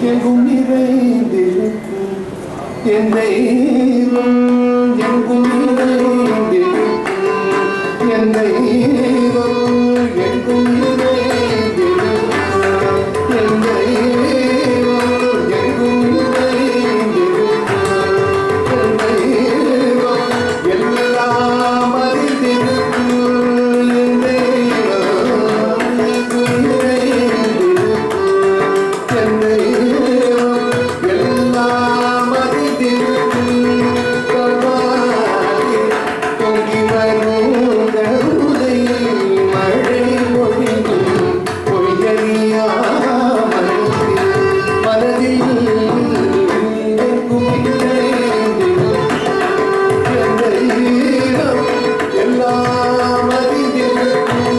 எங்கும் நிறைந்திருக்கும் என் தெய்வம் எங்கும் நிறைந்திருக்கும் என் தெய்வம் எங்கும் நிறைந்திருக்கும் என் தெய்வம் எங்கும் நிறைந்திருக்கும் என் தெய்வம் எல்லாம் அறிந்திருக்கும் என் தெய்வம் எங்கும் நிறைந்திருக்கும் எல்லாம் அறிந்திருக்கும்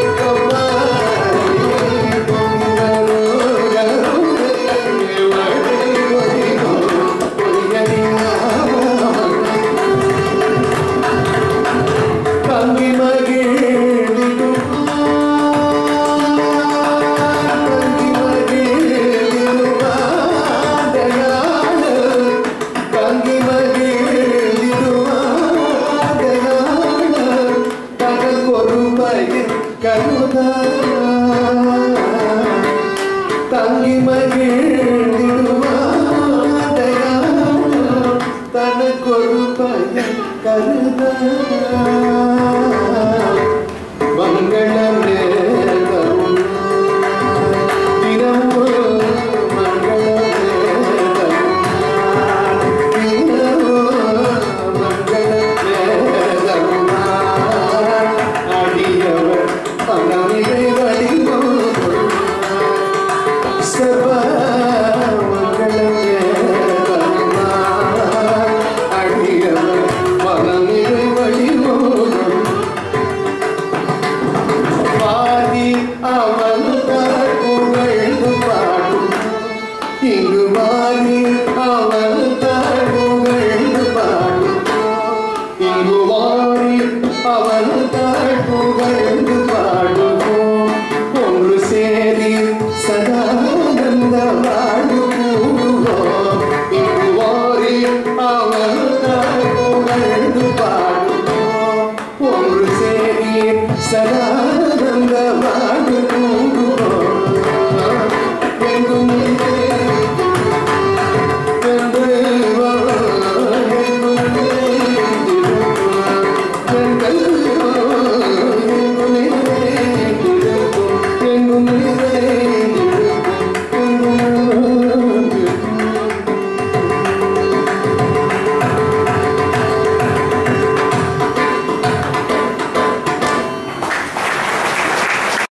தங்கி மகிழ்ந்திடும் தங்கி மகிழ்ந்திடும் ஆடையான தங்கி மகிழ்ந்திடும் ஆடையான தனக்கு ஒரு பயிர் கருதா தங்கி மகிழ்ந்திடுவாதையா தனக்கொரு பையன் கருத மங்களம் நேர்ந்தரும் தினமும் மங்களம் நேர்ந்தரும் தினமும் மங்களம் நேர்ந்தரும் அடியவர் பணமிகை வடிவம் சர்வ